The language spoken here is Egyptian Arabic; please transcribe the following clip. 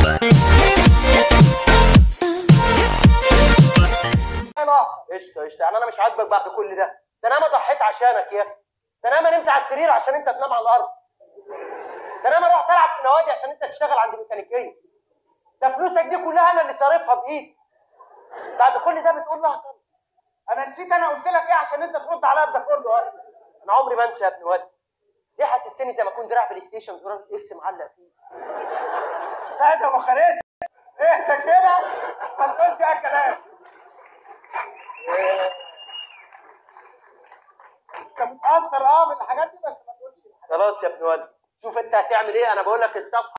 قشطه قشطه يعني انا مش عاجبك بعد كل ده ده انا ما ضحيت عشانك يا اخي ده انا ما نمت على السرير عشان انت تنام على الارض ده انا ما رحت العب في نوادي عشان انت تشتغل عند ميكانيكيه ده فلوسك دي كلها انا اللي صارفها بايدي بعد كل ده بتقول لها طب انا نسيت انا قلت لك ايه عشان انت ترد عليا بده كله اصلا انا عمري ما انسى يا ابن ولد ليه حسستني زي ما اكون دراع بلاي ستيشن زرار الاكس معلق فيه سعد يا ابو خريس اهدى كده ما تقولش اي كلام انت متاثر اه من الحاجات دي بس ما تقولش خلاص يا ابن ولد شوف انت هتعمل ايه انا بقول لك الصفحه